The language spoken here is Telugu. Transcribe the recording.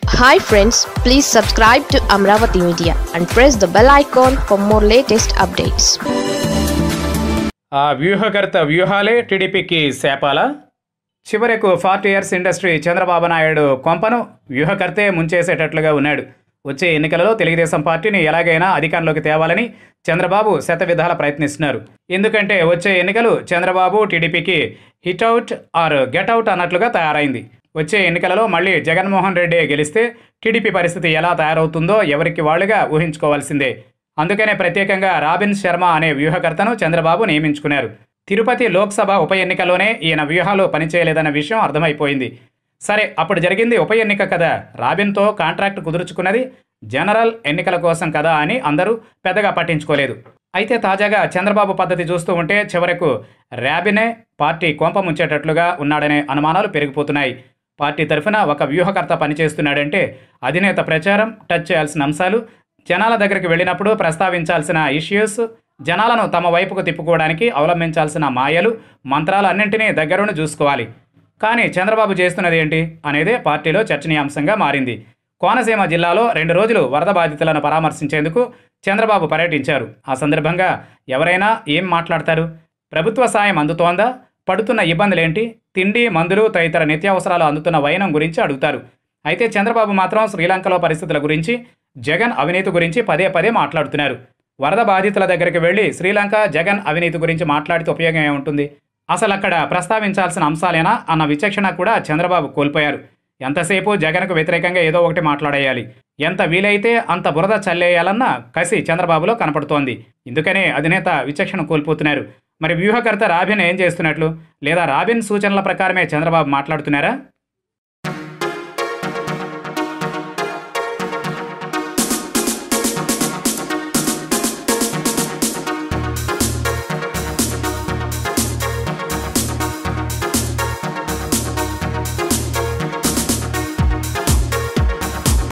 hi friends please subscribe to Amaravati media and press the bell icon for more latest updates ఆ వ్యూహకర్త వ్యూహాలే టీడీపీకి శాపాలా చివరకు forty years industry Chandrababu Naidu కొంపను వ్యూహకర్తే ముంచేసేటట్లుగా ఉన్నాడు వచ్చే ఎన్నికలలో తెలుగుదేశం పార్టీని ఎలాగైనా అధికారంలోకి తేవాలని చంద్రబాబు శతవిధాల ప్రయత్నిస్తున్నారు ఎందుకంటే వచ్చే ఎన్నికలు చంద్రబాబు టీడీపీకి హిట్అవుట్ ఆర్ గెట్అవుట్ అన్నట్లుగా తయారైంది వచ్చే ఎన్నికలలో మళ్ళీ జగన్మోహన్ రెడ్డి గెలిస్తే టీడీపీ పరిస్థితి ఎలా తయారవుతుందో ఎవరికి వాళ్ళుగా ఊహించుకోవాల్సిందే అందుకనే ప్రత్యేకంగా రాబిన్ శర్మ అనే వ్యూహకర్తను చంద్రబాబు నియమించుకున్నారు తిరుపతి లోక్సభ ఉప ఎన్నికలోనే ఈయన వ్యూహాలు పనిచేయలేదన్న విషయం అర్థమైపోయింది సరే అప్పుడు జరిగింది ఉప ఎన్నిక కదా రాబిన్తో కాంట్రాక్ట్ కుదుర్చుకున్నది జనరల్ ఎన్నికల కోసం కదా అని అందరూ పెద్దగా పట్టించుకోలేదు అయితే తాజాగా చంద్రబాబు పద్ధతి చూస్తూ ఉంటే చివరకు ర్యాబినే పార్టీ కొంప ముంచేటట్లుగా ఉన్నాడనే అనుమానాలు పెరిగిపోతున్నాయి పార్టీ తరఫున ఒక వ్యూహకర్త పనిచేస్తున్నాడంటే అధినేత ప్రచారం టచ్ చేయాల్సిన అంశాలు జనాల దగ్గరికి వెళ్ళినప్పుడు ప్రస్తావించాల్సిన ఇష్యూస్ జనాలను తమ వైపుకు తిప్పుకోవడానికి అవలంబించాల్సిన మాయలు మంత్రాలు అన్నింటినీ దగ్గరుండి చూసుకోవాలి కానీ చంద్రబాబు చేస్తున్నది ఏంటి అనేదే పార్టీలో చర్చనీయాంశంగా మారింది కోనసీమ జిల్లాలో రెండు రోజులు వరద బాధితులను పరామర్శించేందుకు చంద్రబాబు పర్యటించారు ఆ సందర్భంగా ఎవరైనా ఏం మాట్లాడతారు ప్రభుత్వ సాయం అందుతోందా పడుతున్న ఇబ్బందులేంటి తిండి మందులు తదితర నిత్యావసరాలు అందుతున్న వైనం గురించి అడుగుతారు అయితే చంద్రబాబు మాత్రం శ్రీలంకలో పరిస్థితుల గురించి జగన్ అవినీతి గురించి పదే పదే మాట్లాడుతున్నారు వరద బాధితుల దగ్గరికి వెళ్ళి శ్రీలంక జగన్ అవినీతి గురించి మాట్లాడితే ఉపయోగం ఏముంటుంది అసలు అక్కడ ప్రస్తావించాల్సిన అంశాలేనా అన్న విచక్షణ కూడా చంద్రబాబు కోల్పోయారు ఎంతసేపు జగన్కు వ్యతిరేకంగా ఏదో ఒకటి మాట్లాడేయాలి ఎంత వీలైతే అంత బురద చల్లేయాలన్న కసి చంద్రబాబులో కనపడుతోంది ఇందుకనే అధినేత విచక్షణ కోల్పోతున్నారు మరి వ్యూహకర్త రాబిన్ ఏం చేస్తున్నట్లు లేదా రాబిన్ సూచనల ప్రకారమే చంద్రబాబు మాట్లాడుతున్నారా